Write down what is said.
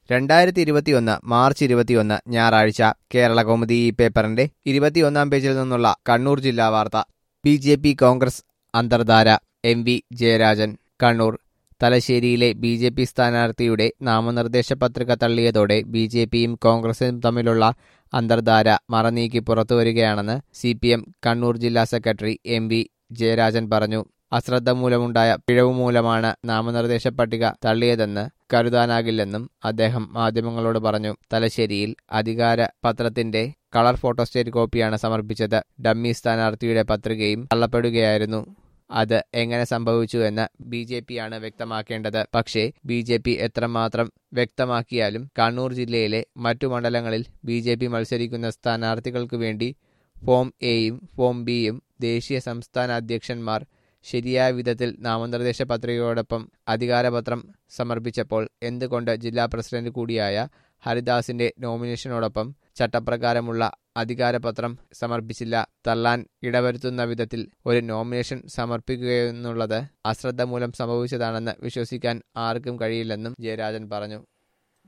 രണ്ടായിരത്തി ഇരുപത്തിയൊന്ന് മാർച്ച് ഇരുപത്തിയൊന്ന് ഞായറാഴ്ച കേരള കൗമുദി ഈ പേപ്പറിന്റെ ഇരുപത്തിയൊന്നാം പേജിൽ നിന്നുള്ള കണ്ണൂർ ജില്ലാ വാർത്ത ബി ജെ പി കോൺഗ്രസ് അന്തർധാര എം വി ജയരാജൻ കണ്ണൂർ തലശ്ശേരിയിലെ ബി ജെ പി സ്ഥാനാർത്ഥിയുടെ നാമനിർദ്ദേശ പത്രിക തള്ളിയതോടെ ബി ജെ പിയും കോൺഗ്രസും തമ്മിലുള്ള അന്തർധാര മറനീക്കി പുറത്തുവരികയാണെന്ന് സി പി എം കണ്ണൂർ ജില്ലാ സെക്രട്ടറി എം വി ജയരാജൻ പറഞ്ഞു അശ്രദ്ധ മൂലമുണ്ടായ പിഴവ് മൂലമാണ് നാമനിർദ്ദേശ പട്ടിക തള്ളിയതെന്ന് കരുതാനാകില്ലെന്നും അദ്ദേഹം മാധ്യമങ്ങളോട് പറഞ്ഞു തലശ്ശേരിയിൽ അധികാര പത്രത്തിന്റെ കളർ ഫോട്ടോസ്റ്റേറ്റ് കോപ്പിയാണ് സമർപ്പിച്ചത് ഡമ്മി സ്ഥാനാർത്ഥിയുടെ പത്രികയും തള്ളപ്പെടുകയായിരുന്നു അത് എങ്ങനെ സംഭവിച്ചു എന്ന് ബി ജെ പിയാണ് വ്യക്തമാക്കേണ്ടത് പക്ഷേ ബി ജെ പി എത്രമാത്രം വ്യക്തമാക്കിയാലും കണ്ണൂർ ജില്ലയിലെ മറ്റു മണ്ഡലങ്ങളിൽ ബി ജെ പി മത്സരിക്കുന്ന സ്ഥാനാർത്ഥികൾക്ക് വേണ്ടി ഫോം എയും ഫോം ബിയും ദേശീയ സംസ്ഥാന അധ്യക്ഷന്മാർ ശരിയായ വിധത്തിൽ നാമനിർദ്ദേശ പത്രികയോടൊപ്പം അധികാരപത്രം സമർപ്പിച്ചപ്പോൾ എന്തുകൊണ്ട് ജില്ലാ പ്രസിഡന്റ് കൂടിയായ ഹരിദാസിന്റെ നോമിനേഷനോടൊപ്പം ചട്ടപ്രകാരമുള്ള അധികാരപത്രം സമർപ്പിച്ചില്ല തള്ളാൻ ഇടവരുത്തുന്ന വിധത്തിൽ ഒരു നോമിനേഷൻ സമർപ്പിക്കുകയെന്നുള്ളത് അശ്രദ്ധ മൂലം സംഭവിച്ചതാണെന്ന് വിശ്വസിക്കാൻ ആർക്കും കഴിയില്ലെന്നും ജയരാജൻ പറഞ്ഞു